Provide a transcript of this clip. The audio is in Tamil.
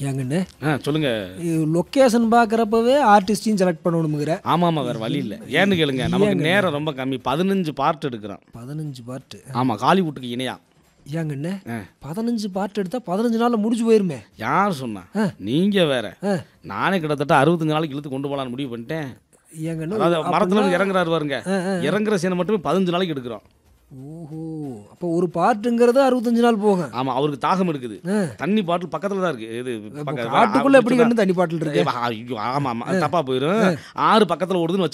ஏங்கண்ணே ஆ சொல்லுங்க லொக்கேஷன் பார்க்குறப்பவே ஆர்டிஸ்டையும் செலக்ட் பண்ணணுங்கிற ஆமா ஆமா வேற வழி இல்லை ஏன்னு கேளுங்க நமக்கு நேரம் ரொம்ப கம்மி பதினஞ்சு பார்ட் எடுக்கிறோம் பதினஞ்சு பாட்டு ஆமா ஹாலிவுட்டுக்கு இணையா ஏங்கண்ணே ஆ. பதினஞ்சு பாட்டு எடுத்தா பதினஞ்சு நாள்ல முடிஞ்சு போயிருமே யார் சொன்னா நீங்க வேற நானே கிட்டத்தட்ட அறுபத்தஞ்சு நாளைக்கு இழுத்து கொண்டு போலான்னு முடிவு பண்ணிட்டேன் ஏங்கண்ணே அதாவது மரத்துல இருந்து இறங்குறாரு பாருங்க இறங்குற சீனை மட்டுமே பதினஞ்சு நாளைக்கு எடுக்கிறோம் ஓஹோ அப்போ ஒரு பாட்டுங்கிறது அறுபத்தஞ்சு நாள் போகும் ஆமா அவருக்கு தாகம் இருக்குது தண்ணி பாட்டில் பக்கத்துல தான் இருக்கு இது பக்க- காட்டுக்குள்ள எப்படி கண்டு தண்ணி பாட்டில் இருக்கு ஐயோ, ஆமா ஆமா தப்பா போயிரும் ஆறு பக்கத்துல ஓடுதுன்னு வச்சு